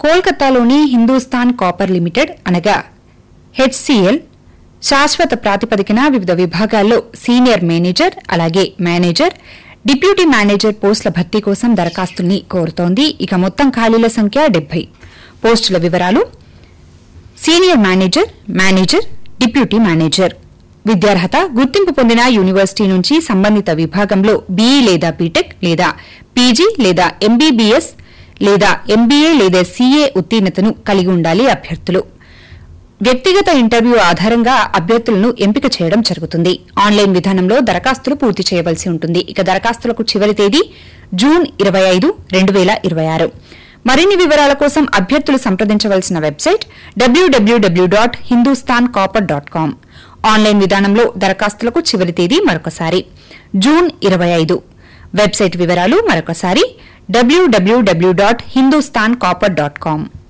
కోల్కతాలోని Hindustan copper limited అనగా HCL శాశ్వత ప్రాతిపదికన వివిధ విభాగాల్లో సీనియర్ మేనేజర్ అలాగే మేనేజర్ డిప్యూటీ మేనేజర్ పోస్టుల భర్తీ కోసం దరఖాస్తుల్ని కోరుతోంది ఇక మొత్తం ఖాళీల సంఖ్య డెబ్బై పోస్టుల వివరాలు senior manager manager deputy manager విద్యార్హత గుర్తింపు పొందిన యూనివర్సిటీ నుంచి సంబంధిత విభాగంలో బీఈ లేదా బీటెక్ లేదా పీజీ లేదా ఎంబీబీఎస్ లేదా ఎంబీఏ లేదా సీఏ ఉత్తీర్ణతను కలిగి ఉండాలి అభ్యర్థులు వ్యక్తిగత ఇంటర్వ్యూ ఆధారంగా అభ్యర్థులను ఎంపిక చేయడం జరుగుతుంది ఆన్లైన్ విధానంలో దరఖాస్తులు పూర్తి చేయవలసి ఉంటుంది ఇక దరఖాస్తులకు చివరి తేదీ జూన్ ఇరవై ఐదు రెండు వేల ఇరవై ఆరు మరిన్ని వివరాల కోసం అభ్యర్థులు సంప్రదించవలసిన వెబ్సైట్ డబ్ల్యూడబ్ల్యూడబ్ల్యూ dot Hindustan copper dot com online విధానంలో దరఖాస్తులకు చివరి తేదీ మరొకసారి జూన్ ఇరవై ఐదు వెబ్సైట్ వివరాలు మరొకసారి డబ్ల్యూడబ్ల్యూడబ్ల్యూ dot Hindustan copper dot com